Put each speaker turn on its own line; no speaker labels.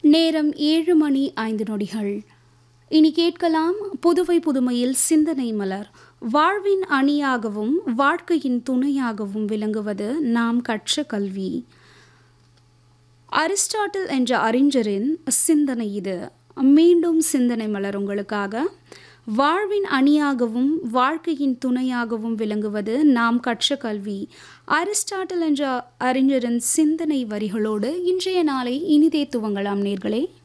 நேரம் ஏழு மணி ஐந்து நொடிகள் இனி கேட்கலாம் புதுவை புதுமையில் சிந்தனை மலர் வாழ்வின் அணியாகவும் வாழ்க்கையின் துணையாகவும் விளங்குவது நாம் கற்ற கல்வி அரிஸ்டாட்டில் என்ற அறிஞரின் சிந்தனை இது மீண்டும் சிந்தனை மலர் உங்களுக்காக வாழ்வின் அணியாகவும் வாழ்க்கையின் துணையாகவும் விளங்குவது நாம் கற்ற கல்வி அரிஸ்டாட்டில் என்ற அறிஞரின் சிந்தனை வரிகளோடு இன்றைய நாளை இனிதே துவங்கலாம் நேர்களே